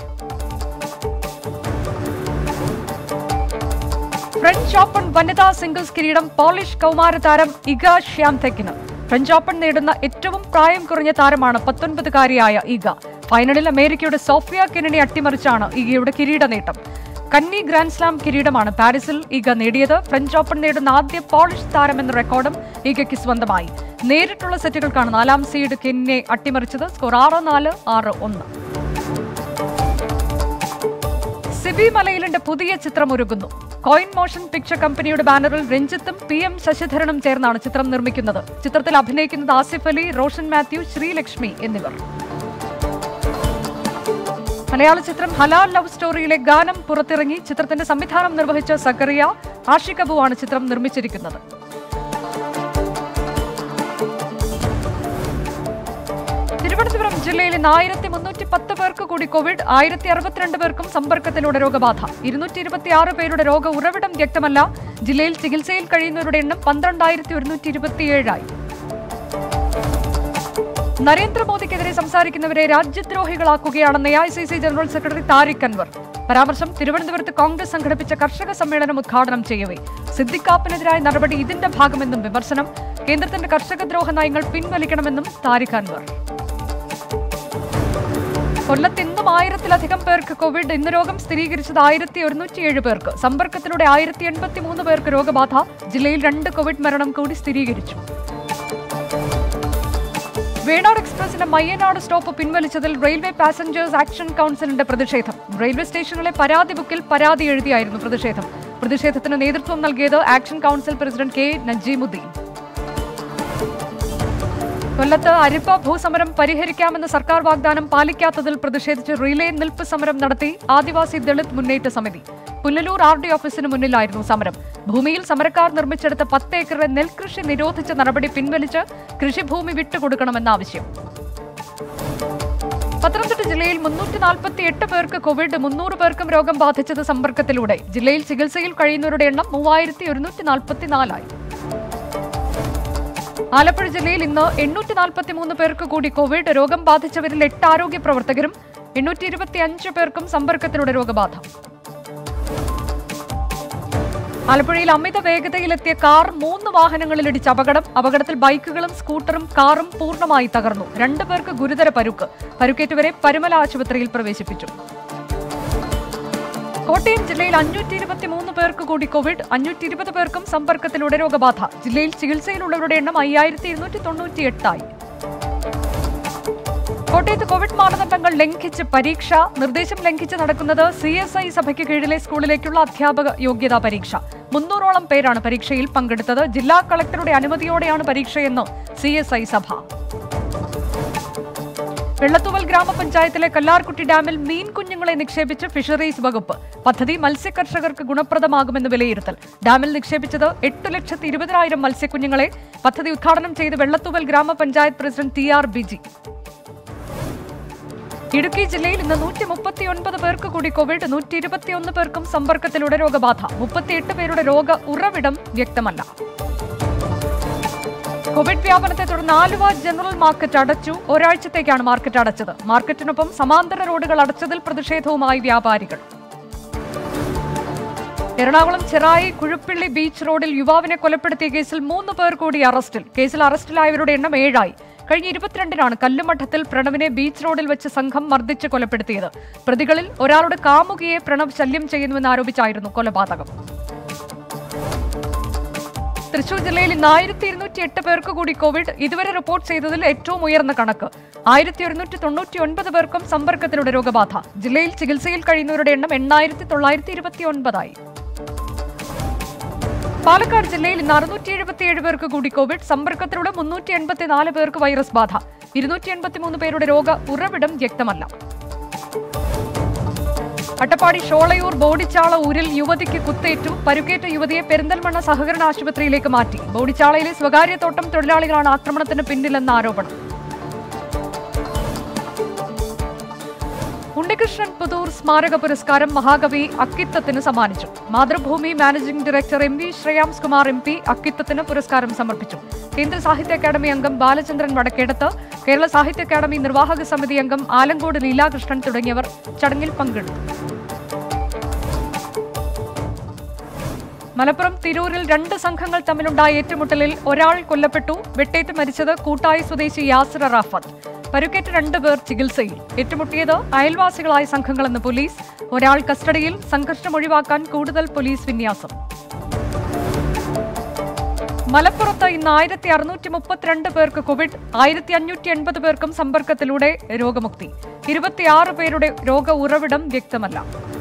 ഫ്രഞ്ച് ഓപ്പൺ വനിതാ സിംഗിൾസ് കിരീടം പോളിഷ് കൗമാര താരം ഇഗ ശ്യാംതെക്കിന് ഫ്രഞ്ച് ഓപ്പൺ നേടുന്ന ഏറ്റവും പ്രായം കുറഞ്ഞ താരമാണ് പത്തൊൻപതുകാരിയായ ഇഗ ഫൈനലിൽ അമേരിക്കയുടെ സോഫിയ കെനഡി അട്ടിമറിച്ചാണ് ഇഗയുടെ കിരീട നേട്ടം കന്നി ഗ്രാൻഡ് സ്ലാം കിരീടമാണ് പാരീസിൽ ഇഗ നേടിയത് ഫ്രഞ്ച് ഓപ്പൺ നേടുന്ന ആദ്യ പോളിഷ് താരം എന്ന റെക്കോർഡും ഇഗയ്ക്ക് സ്വന്തമായി നേരിട്ടുള്ള സെറ്റുകൾക്കാണ് നാലാം സീഡ് കെന്നിനെ അട്ടിമറിച്ചത് സ്കോർ ആറ് നാല് ആറ് ഒന്ന് സിബി മലയിലിന്റെ പുതിയ ചിത്രം ഒരുങ്ങുന്നു കോയിൻ മോഷൻ പിക്ചർ കമ്പനിയുടെ ബാനറിൽ രഞ്ജിത്തും പി എം ശശിധരനും ചേർന്നാണ് ചിത്രം നിർമ്മിക്കുന്നത് ചിത്രത്തിൽ അഭിനയിക്കുന്നത് ആസിഫ് അലി റോഷൻ മാത്യു ശ്രീലക്ഷ്മി എന്നിവർ മലയാള ചിത്രം ഹലാൽ ലവ് സ്റ്റോറിയിലെ ഗാനം പുറത്തിറങ്ങി ചിത്രത്തിന്റെ സംവിധാനം നിർവഹിച്ച സക്കറിയ ആഷിഖ് അബുവാണ് ചിത്രം നിർമ്മിച്ചിരിക്കുന്നത് തിരുവനന്തപുരം ജില്ലയിൽ ഇന്ന് ആയിരത്തി മുന്നൂറ്റി പത്ത് പേർക്ക് കൂടി കോവിഡ് ആയിരത്തി അറുപത്തിരണ്ട് പേർക്കും സമ്പർക്കത്തിലൂടെ രോഗബാധ ഇരുന്നൂറ്റി ഇരുപത്തിയാറ് പേരുടെ രോഗ ഉറവിടം വ്യക്തമല്ല ജില്ലയിൽ ചികിത്സയിൽ കഴിയുന്നവരുടെ എണ്ണം പന്ത്രണ്ടായിരത്തി ഒരുന്നൂറ്റി ഇരുപത്തിയേഴായി നരേന്ദ്രമോദിക്കെതിരെ സംസാരിക്കുന്നവരെ രാജ്യദ്രോഹികളാക്കുകയാണെന്ന് A I C C general secretary Tariq Anwar പരാമർശം തിരുവനന്തപുരത്ത് കോൺഗ്രസ് സംഘടിപ്പിച്ച കർഷക സമ്മേളനം ഉദ്ഘാടനം ചെയ്യവേ സിദ്ദിഖാപ്പിനെതിരായ നടപടി ഇതിന്റെ ഭാഗമെന്നും വിമർശനം കേന്ദ്രത്തിന്റെ കർഷകദ്രോഹ നയങ്ങൾ പിൻവലിക്കണമെന്നും താരിഖ് അൻവർ കൊല്ലത്ത് ഇന്നും ആയിരത്തിലധികം പേർക്ക് കോവിഡ് ഇന്ന് രോഗം സ്ഥിരീകരിച്ചത് ആയിരത്തി ഒരുന്നൂറ്റിയേഴ് പേർക്ക് സമ്പർക്കത്തിലൂടെ ആയിരത്തി എൺപത്തി മൂന്ന് പേർക്ക് രോഗബാധ ജില്ലയിൽ രണ്ട് കോവിഡ് മരണം കൂടി സ്ഥിരീകരിച്ചു വേണാട് എക്സ്പ്രസിന്റെ മയ്യനാട് സ്റ്റോപ്പ് പിൻവലിച്ചതിൽ റെയിൽവേ പാസഞ്ചേഴ്സ് ആക്ഷൻ കൗൺസിലിന്റെ പ്രതിഷേധം റെയിൽവേ സ്റ്റേഷനിലെ പരാതി ബുക്കിൽ പരാതി എഴുതിയായിരുന്നു പ്രതിഷേധം പ്രതിഷേധത്തിന് നേതൃത്വം നൽകിയത് action council president K Najeemuddin കൊല്ലത്ത് അരിപ്പ ഭൂസമരം പരിഹരിക്കാമെന്ന സർക്കാർ വാഗ്ദാനം പാലിക്കാത്തതിൽ പ്രതിഷേധിച്ച് റിലേ നിൽപ്പ് സമരം നടത്തി ആദിവാസി ദളിത് മുന്നേറ്റ സമിതി പുല്ലലൂർ ആർ ഡി ഓഫീസിന് മുന്നിലായിരുന്നു സമരം ഭൂമിയിൽ സമരക്കാർ നിർമ്മിച്ചെടുത്ത പത്ത് ഏക്കറിലെ നെൽകൃഷി നിരോധിച്ച നടപടി പിൻവലിച്ച് കൃഷിഭൂമി വിട്ടുകൊടുക്കണമെന്ന ആവശ്യം പത്തനംതിട്ട ജില്ലയിൽ മുന്നൂറ്റി നാൽപ്പത്തി എട്ട് പേർക്ക് കോവിഡ് മുന്നൂറ് പേർക്കും രോഗം ബാധിച്ചത് സമ്പർക്കത്തിലൂടെ ജില്ലയിൽ ചികിത്സയിൽ കഴിയുന്നവരുടെ എണ്ണം മൂവായിരത്തി ഒരുന്നൂറ്റി നാൽപ്പത്തിനാലായി ആലപ്പുഴ ജില്ലയിൽ ഇന്ന് എണ്ണൂറ്റി നാൽപ്പത്തി മൂന്ന് പേർക്ക് കൂടി കോവിഡ് രോഗം ബാധിച്ചവരിൽ എട്ട് ആരോഗ്യ പ്രവർത്തകരും എണ്ണൂറ്റി ഇരുപത്തി അഞ്ച് പേർക്കും സമ്പർക്കത്തിലൂടെ രോഗബാധ ആലപ്പുഴയിൽ അമിത വേഗതയിലെത്തിയ കാർ മൂന്ന് വാഹനങ്ങളിൽ ഇടിച്ച് അപകടം അപകടത്തിൽ ബൈക്കുകളും സ്കൂട്ടറും കാറും പൂർണ്ണമായി തകർന്നു രണ്ടു പേർക്ക് ഗുരുതര പരുക്ക് പരുക്കേറ്റവരെ പരുമല ആശുപത്രിയിൽ പ്രവേശിപ്പിച്ചു കോട്ടയം ജില്ലയിൽ അഞ്ഞൂറ്റി ഇരുപത്തി മൂന്ന് പേർക്ക് കൂടി കോവിഡ് അഞ്ഞൂറ്റി ഇരുപത് പേർക്കും സമ്പർക്കത്തിലൂടെ രോഗബാധ ജില്ലയിൽ ചികിത്സയിലുള്ളവരുടെ എണ്ണം അയ്യായിരത്തി ഇരുന്നൂറ്റി തൊണ്ണൂറ്റി എട്ടായി കോട്ടയത്ത് കോവിഡ് മാനദണ്ഡങ്ങൾ ലംഘിച്ച് പരീക്ഷ നിർദ്ദേശം ലംഘിച്ച് നടക്കുന്നത് സി എസ് ഐ സഭയ്ക്ക് കീഴിലെ സ്കൂളിലേക്കുള്ള അധ്യാപക യോഗ്യതാ പരീക്ഷ മുന്നൂറോളം പേരാണ് പരീക്ഷയിൽ പങ്കെടുത്തത് ജില്ലാ കളക്ടറുടെ അനുമതിയോടെയാണ് പരീക്ഷയെന്ന് സി എസ് ഐ സഭ വെള്ളത്തൂവൽ ഗ്രാമപഞ്ചായത്തിലെ കല്ലാർകുട്ടി ഡാമിൽ മീൻ കുഞ്ഞുങ്ങളെ നിക്ഷേപിച്ച് ഫിഷറീസ് വകുപ്പ് പദ്ധതി മത്സ്യകർഷകർക്ക് ഗുണപ്രദമാകുമെന്ന് വിലയിരുത്തൽ ഡാമിൽ നിക്ഷേപിച്ചത് എട്ട് ലക്ഷത്തി ഇരുപതിനായിരം മത്സ്യക്കുഞ്ഞുങ്ങളെ പദ്ധതി ഉദ്ഘാടനം ചെയ്ത് വെള്ളത്തൂവൽ ഗ്രാമപഞ്ചായത്ത് president T R Biji Idukki ജില്ലയിൽ ഇന്ന് നൂറ്റി മുപ്പത്തിയൊൻപത് പേർക്ക് കൂടി കോവിഡ് നൂറ്റി ഇരുപത്തിയൊന്ന് പേർക്കും സമ്പർക്കത്തിലൂടെ രോഗബാധ മുപ്പത്തിയെട്ട് പേരുടെ രോഗ ഉറവിടം വ്യക്തമല്ല കോവിഡ് വ്യാപനത്തെ തുടർന്ന് ആലുവ ജനറൽ മാർക്കറ്റ് അടച്ചു ഒരാഴ്ചത്തേക്കാണ് മാർക്കറ്റ് അടച്ചത് മാർക്കറ്റിനൊപ്പം സമാന്തര റോഡുകൾ അടച്ചതിൽ പ്രതിഷേധവുമായി വ്യാപാരികൾ എറണാകുളം ചെറായി കുഴുപ്പിള്ളി ബീച്ച് റോഡിൽ യുവാവിനെ കൊലപ്പെടുത്തിയ കേസിൽ മൂന്ന് പേർ കൂടി അറസ്റ്റിൽ കേസിൽ അറസ്റ്റിലായവരുടെ എണ്ണം ഏഴായി കഴിഞ്ഞ ഇരുപത്തിരണ്ടിനാണ് കല്ലുമഠത്തിൽ പ്രണവിനെ ബീച്ച് റോഡിൽ വെച്ച് സംഘം മർദ്ദിച്ച് കൊലപ്പെടുത്തിയത് പ്രതികളിൽ ഒരാളുടെ കാമുകിയെ പ്രണവ് ശല്യം ചെയ്യുന്നുവെന്ന് ആരോപിച്ചായിരുന്നു കൊലപാതകം തൃശൂർ ജില്ലയിൽ ഇന്ന് ആയിരത്തി ഇരുന്നൂറ്റി എട്ട് പേർക്ക് കൂടി കോവിഡ് ഇതുവരെ റിപ്പോർട്ട് ചെയ്തതിൽ ഏറ്റവും ഉയർന്ന കണക്ക് ആയിരത്തി ഒരുന്നൂറ്റി തൊണ്ണൂറ്റി ഒൻപത് പേർക്കും സമ്പർക്കത്തിലൂടെ രോഗബാധ ജില്ലയിൽ ചികിത്സയിൽ കഴിയുന്നവരുടെ എണ്ണം എണ്ണായിരത്തി തൊള്ളായിരത്തി ഇരുപത്തി ഒൻപതായി പാലക്കാട് ജില്ലയിൽ ഇന്ന് അറുന്നൂറ്റി എഴുപത്തിയേഴ് പേർക്ക് കൂടി കോവിഡ് സമ്പർക്കത്തിലൂടെ മുന്നൂറ്റി എൺപത്തിനാല് പേർക്ക് വൈറസ് ബാധ ഇരുന്നൂറ്റി എൺപത്തിമൂന്ന് പേരുടെ രോഗ ഉറവിടം വ്യക്തമല്ല അട്ടപ്പാടി ഷോളയൂർ ബോഡിച്ചാള ഊരിൽ യുവതിക്ക് കുത്തേറ്റു പരുക്കേറ്റ യുവതിയെ പെരിന്തൽമണ്ണ സഹകരണ ആശുപത്രിയിലേക്ക് മാറ്റി ബോഡിച്ചാളയിലെ സ്വകാര്യ തോട്ടം തൊഴിലാളികളാണ് ആക്രമണത്തിന് പിന്നിലെന്ന ആരോപണം ഉണ്ണികൃഷ്ണൻ പുതൂർ സ്മാരക പുരസ്കാരം മഹാകവി അക്കിത്തത്തിന് സമ്മാനിച്ചു Mathrubhumi managing director M V Shreyams Kumar M P അക്കിത്തത്തിന് പുരസ്കാരം സമർപ്പിച്ചു കേന്ദ്ര സാഹിത്യ അക്കാദമി അംഗം ബാലചന്ദ്രൻ വടക്കേടത്ത് കേരള സാഹിത്യ അക്കാദമി നിർവാഹക സമിതി അംഗം ആലങ്കോട് ലീലാകൃഷ്ണൻ തുടങ്ങിയവർ ചടങ്ങിൽ പങ്കെടുത്തു മലപ്പുറം തിരൂരിൽ രണ്ട് സംഘങ്ങൾ തമ്മിലുണ്ടായ ഏറ്റുമുട്ടലിൽ ഒരാൾ കൊല്ലപ്പെട്ടു വെട്ടേറ്റ് മരിച്ചത് കൂട്ടായി സ്വദേശി യാസിർ അറാഫത്ത് പരുക്കേറ്റ രണ്ടുപേർ ചികിത്സയിൽ ഏറ്റുമുട്ടിയത് അയൽവാസികളായ സംഘങ്ങളെന്ന് പോലീസ് ഒരാൾ കസ്റ്റഡിയിൽ സംഘർഷം ഒഴിവാക്കാൻ കൂടുതൽ പോലീസ് വിന്യാസം മലപ്പുറത്ത് ഇന്ന് ആയിരത്തി അറുന്നൂറ്റി മുപ്പത്തിരണ്ട് പേർക്ക് കോവിഡ് ആയിരത്തി അഞ്ഞൂറ്റി എൺപത് പേർക്കും സമ്പർക്കത്തിലൂടെ രോഗമുക്തി ഇരുപത്തിയാറ് പേരുടെ രോഗ ഉറവിടം വ്യക്തമല്ല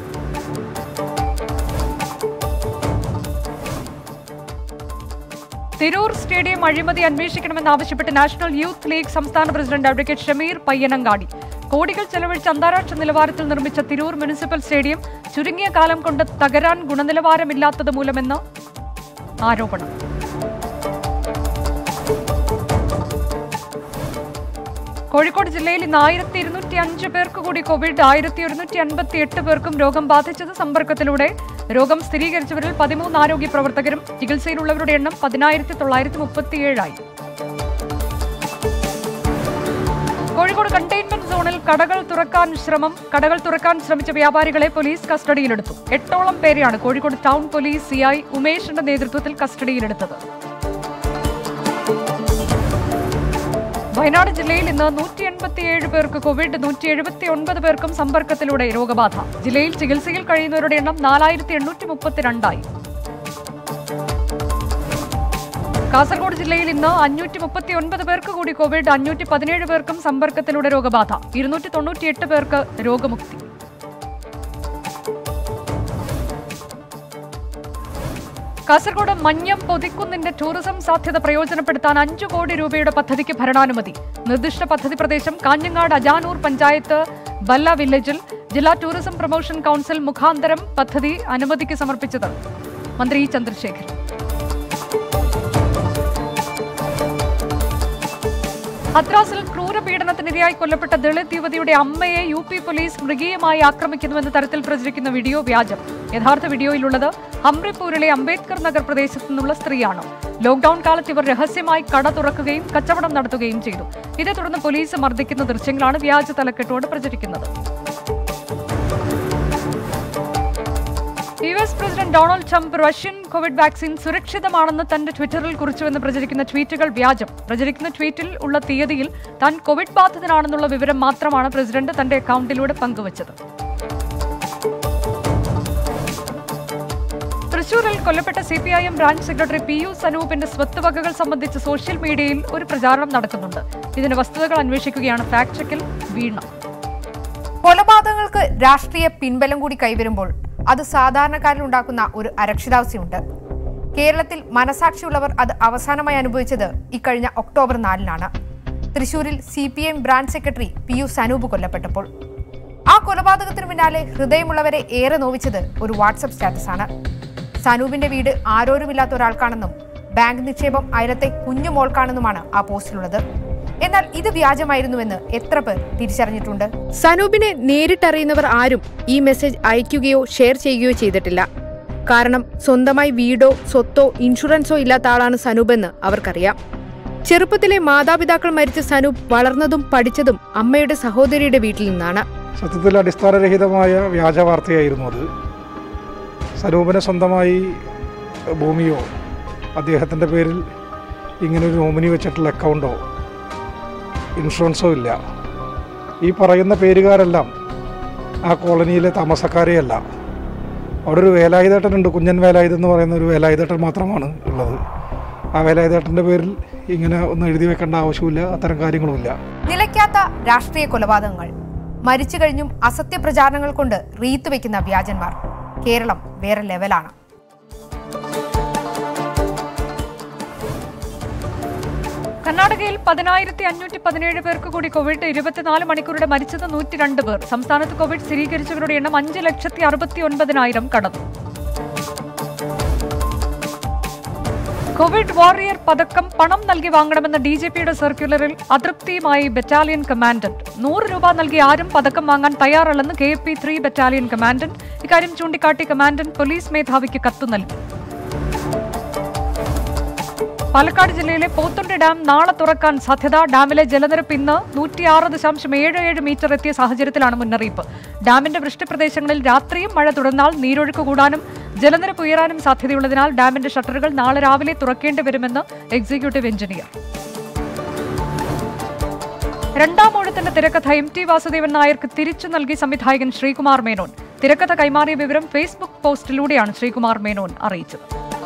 തിരൂർ സ്റ്റേഡിയം അഴിമതി അന്വേഷിക്കണമെന്നാവശ്യപ്പെട്ട് നാഷണൽ യൂത്ത് ലീഗ് സംസ്ഥാന പ്രസിഡന്റ് അഡ്വക്കേറ്റ് ഷമീർ പയ്യനങ്ങാടി കോടികൾ ചെലവഴിച്ച് അന്താരാഷ്ട്ര നിലവാരത്തിൽ നിർമ്മിച്ച തിരൂർ മുനിസിപ്പൽ സ്റ്റേഡിയം ചുരുങ്ങിയ കാലം കൊണ്ട് തകരാൻ ഗുണനിലവാരമില്ലാത്തത് മൂലമെന്ന് ആരോപണം കോഴിക്കോട് ജില്ലയിൽ ഇന്ന് ആയിരത്തി ഇരുന്നൂറ്റി അഞ്ച് പേർക്ക് കൂടി കോവിഡ് ആയിരത്തി ഒരുന്നൂറ്റി അൻപത്തി എട്ട് പേർക്കും രോഗം ബാധിച്ചത് സമ്പർക്കത്തിലൂടെ രോഗം സ്ഥിരീകരിച്ചവരിൽ പതിമൂന്ന് ആരോഗ്യ പ്രവർത്തകരും ചികിത്സയിലുള്ളവരുടെ എണ്ണം പതിനായിരത്തി തൊള്ളായിരത്തി മുപ്പത്തിയേഴായി കോഴിക്കോട് കണ്ടെയ്ൻമെന്റ് സോണിൽ കടകൾ തുറക്കാൻ ശ്രമം കടകൾ തുറക്കാൻ ശ്രമിച്ച വ്യാപാരികളെ പോലീസ് കസ്റ്റഡിയിലെടുത്തു എട്ടോളം പേരെയാണ് കോഴിക്കോട് ടൗൺ പോലീസ് സിഐ ഉമേഷിന്റെ നേതൃത്വത്തിൽ കസ്റ്റഡിയിലെടുത്തത് വയനാട് ജില്ലയിൽ ഇന്ന് നൂറ്റി എൺപത്തിയേഴ് പേർക്ക് കോവിഡ് നൂറ്റി എഴുപത്തി ഒൻപത് പേർക്കും സമ്പർക്കത്തിലൂടെ രോഗബാധ ജില്ലയിൽ ചികിത്സയിൽ കഴിയുന്നവരുടെ എണ്ണം നാലായിരത്തി എണ്ണൂറ്റി മുപ്പത്തിരണ്ടായി കാസർഗോഡ് ജില്ലയിൽ ഇന്ന് അഞ്ഞൂറ്റി മുപ്പത്തി ഒൻപത് പേർക്ക് കൂടി കോവിഡ് അഞ്ഞൂറ്റി പതിനേഴ് പേർക്കും സമ്പർക്കത്തിലൂടെ രോഗബാധ ഇരുന്നൂറ്റി തൊണ്ണൂറ്റിയെട്ട് പേർക്ക് രോഗമുക്തി കാസർഗോഡ് മഞ്ഞം പൊതിക്കുന്നിന്റെ ടൂറിസം സാധ്യത പ്രയോജനപ്പെടുത്താൻ അഞ്ചു കോടി രൂപയുടെ പദ്ധതിക്ക് ഭരണാനുമതി നിർദ്ദിഷ്ട പദ്ധതി പ്രദേശം കാഞ്ഞങ്ങാട് അജാനൂർ പഞ്ചായത്ത് ബല്ല വില്ലേജിൽ ജില്ലാ ടൂറിസം പ്രൊമോഷൻ കൗൺസിൽ മുഖാന്തരം പദ്ധതി അനുമതിക്ക് സമർപ്പിച്ചത് മന്ത്രി ഇ ചന്ദ്രശേഖരൻ ഹത്രാസിൽ ക്രൂരപീഡനത്തിനിരയായി കൊല്ലപ്പെട്ട ദളിത് യുവതിയുടെ അമ്മയെ യു പി പോലീസ് മൃഗീയമായി ആക്രമിക്കുന്നുവെന്ന തരത്തിൽ പ്രചരിക്കുന്ന വീഡിയോ വ്യാജം യഥാർത്ഥ വീഡിയോയിലുള്ളത് ഹംറിപ്പൂരിലെ അംബേദ്കർ നഗർ പ്രദേശത്തു നിന്നുള്ള സ്ത്രീയാണ് ലോക്ഡൌൺ കാലത്ത് ഇവർ രഹസ്യമായി കട തുറക്കുകയും കച്ചവടം നടത്തുകയും ചെയ്തു ഇതേ തുടർന്ന് പോലീസ് മർദ്ദിക്കുന്ന ദൃശ്യങ്ങളാണ് വ്യാജ തലക്കെട്ടോട് പ്രചരിക്കുന്നത് U S president Donald Trump Russian covid vaccine സുരക്ഷിതമാണെന്ന് തന്റെ ട്വിറ്ററിൽ കുറിച്ചുവെന്ന് പ്രചരിക്കുന്ന ട്വീറ്റുകൾ വ്യാജം പ്രചരിക്കുന്ന ട്വീറ്റിൽ ഉള്ള തീയതിയിൽ താൻ കോവിഡ് ബാധിതനാണെന്നുള്ള വിവരം മാത്രമാണ് പ്രസിഡന്റ് തന്റെ അക്കൗണ്ടിലൂടെ പങ്കുവച്ചത് തൃശൂരിൽ കൊല്ലപ്പെട്ട C P I M branch secretary P U സനൂപിന്റെ സ്വത്ത് വകകൾ സംബന്ധിച്ച് സോഷ്യൽ മീഡിയയിൽ ഒരു പ്രചാരണം നടക്കുന്നുണ്ട് ഇതിന്റെ വസ്തുതകൾ അന്വേഷിക്കുകയാണ് ഫാക്ട് ചെക്കിൽ വീണ കൊലപാതകങ്ങൾക്ക് രാഷ്ട്രീയ പിൻബലം കൂടി കൈവരുമ്പോൾ അത് സാധാരണക്കാരിൽ ഉണ്ടാക്കുന്ന ഒരു അരക്ഷിതാവസ്ഥയുണ്ട് കേരളത്തിൽ മനസാക്ഷിയുള്ളവർ അത് അവസാനമായി അനുഭവിച്ചത് ഇക്കഴിഞ്ഞ ഒക്ടോബർ നാലിനാണ് തൃശൂരിൽ C P M branch secretary P U Sanoop കൊല്ലപ്പെട്ടപ്പോൾ ആ കൊലപാതകത്തിന് പിന്നാലെ ഹൃദയമുള്ളവരെ ഏറെ നോവിച്ചത് ഒരു വാട്സപ്പ് സ്റ്റാറ്റസാണ് സനൂപിന്റെ വീട് ആരോരുമില്ലാത്ത ഒരാൾക്കാണെന്നും ബാങ്ക് നിക്ഷേപം അയലത്തെ കുഞ്ഞു മോൾക്കാണെന്നുമാണ് ആ പോസ്റ്റിലുള്ളത് എന്നാൽ ഇത് വ്യാജമായിരുന്നുവെന്ന് എത്ര പേർ തിരിച്ചറിഞ്ഞിട്ടുണ്ട് സനൂപിനെ നേരിട്ടറിയുന്നവർ ആരും ഈ മെസ്സേജ് അയക്കുകയോ ഷെയർ ചെയ്യുകയോ ചെയ്തിട്ടില്ല കാരണം സ്വന്തമായി വീടോ സ്വത്തോ ഇൻഷുറൻസോ ഇല്ലാത്ത ആളാണ് സനൂപ് എന്ന് അവർക്കറിയാം ചെറുപ്പത്തിലെ മാതാപിതാക്കൾ മരിച്ച സനൂപ് വളർന്നതും പഠിച്ചതും അമ്മയുടെ സഹോദരിയുടെ വീട്ടിൽ നിന്നാണ് സത്യത്തിൽ അടിസ്ഥാനരഹിതമായ വ്യാജ വാർത്തയായിരുന്നു അത് സനൂപിന് സ്വന്തമായി ഭൂമിയോ അദ്ദേഹത്തിൻ്റെ പേരിൽ ഇങ്ങനെ ഒരു നോമിനി വെച്ചിട്ടുള്ള അക്കൗണ്ടോ ഇൻഷുറൻസോ ഇല്ല ഈ പറയുന്ന പേരുകാരെല്ലാം ആ കോളനിയിലെ താമസക്കാരെയല്ല അവിടെ ഒരു വേലായുധേട്ടനുണ്ട് കുഞ്ഞൻ വേലായുധൻ എന്ന് പറയുന്ന ഒരു വേലായുധേട്ടൻ മാത്രമാണ് ഉള്ളത് ആ വേലായുധേട്ടൻ്റെ പേരിൽ ഇങ്ങനെ ഒന്നും എഴുതി വെക്കേണ്ട ആവശ്യമില്ല അത്തരം കാര്യങ്ങളുമില്ല നിലയ്ക്കാത്ത രാഷ്ട്രീയ കൊലപാതകങ്ങൾ മരിച്ചു കഴിഞ്ഞും അസത്യ പ്രചാരണങ്ങൾ കൊണ്ട് റീത്ത് വെക്കുന്ന വ്യാജന്മാർ കേരളം വേറെ ലെവലാണ് കർണാടകയിൽ പതിനായിരത്തി അഞ്ഞൂറ്റി പതിനേഴ് പേർക്ക് കൂടി കോവിഡ് ഇരുപത്തിനാല് മണിക്കൂറുടെ മരിച്ചത് നൂറ്റി രണ്ട് പേർ സംസ്ഥാനത്ത് കോവിഡ് സ്ഥിരീകരിച്ചവരുടെ എണ്ണം അഞ്ച് ലക്ഷത്തി അറുപത്തി ഒൻപതിനായിരം കടന്നു കോവിഡ് വാറിയർ പതക്കം പണം നൽകി വാങ്ങണമെന്ന ഡി ജി പിയുടെ സർക്കുലറിൽ അതൃപ്തിയുമായി ബറ്റാലിയൻ കമാൻഡന്റ് നൂറ് രൂപ നൽകി ആരും പതക്കം വാങ്ങാൻ തയ്യാറല്ലെന്ന് K P three battalion commandant ഇക്കാര്യം ചൂണ്ടിക്കാട്ടി കമാൻഡന്റ് പോലീസ് മേധാവിക്ക് കത്തു നൽകി പാലക്കാട് ജില്ലയിലെ പോത്തുണ്ടി ഡാം നാളെ തുറക്കാൻ സാധ്യത ഡാമിലെ ജലനിരപ്പ് ഇന്ന് നൂറ്റിയാറ് ദശാംശം ഏഴ് ഏഴ് മീറ്റർ എത്തിയ സാഹചര്യത്തിലാണ് മുന്നറിയിപ്പ് ഡാമിന്റെ വൃഷ്ടിപ്രദേശങ്ങളിൽ രാത്രിയും മഴ തുടർന്നാൽ നീരൊഴുക്ക് കൂടാനും ജലനിരപ്പ് ഉയരാനും സാധ്യതയുള്ളതിനാൽ ഡാമിന്റെ ഷട്ടറുകൾ നാളെ രാവിലെ തുറക്കേണ്ടി വരുമെന്ന് എക്സിക്യൂട്ടീവ് എഞ്ചിനീയർ രണ്ടാം ഊഴത്തിന്റെ തിരക്കഥ എം ടി വാസുദേവൻ നായർക്ക് തിരിച്ചു നൽകി സംവിധായകൻ ശ്രീകുമാർ മേനോൻ തിരക്കഥ കൈമാറിയ വിവരം ഫേസ്ബുക്ക് പോസ്റ്റിലൂടെയാണ് ശ്രീകുമാർ മേനോൻ അറിയിച്ചത്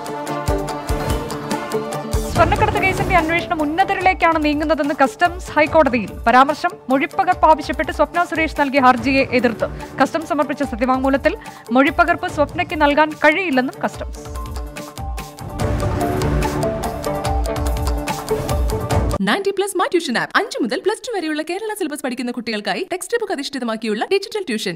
സ്വർണ്ണക്കടത്ത് കേസിന്റെ അന്വേഷണം ഉന്നതരിലേക്കാണ് നീങ്ങുന്നതെന്ന് കസ്റ്റംസ് ഹൈക്കോടതിയിൽ പരാമർശം മൊഴിപ്പകർപ്പ് ആവശ്യപ്പെട്ട് സ്വപ്ന സുരേഷ് നൽകിയ ഹർജിയെ എതിർത്ത് കസ്റ്റംസ് സമർപ്പിച്ച സത്യവാങ്മൂലത്തിൽ മൊഴിപ്പകർപ്പ് സ്വപ്നയ്ക്ക് നൽകാൻ കഴിയില്ലെന്നും customs ninety plus my tuition app അഞ്ചു മുതൽ പ്ലസ് ടു വരെയുള്ള കേരള സിലബസ് പഠിക്കുന്ന കുട്ടികൾക്കായി ടെക്സ്റ്റ് ബുക്ക് അധിഷ്ഠിതമാക്കിയുള്ള ഡിജിറ്റൽ ട്യൂഷൻ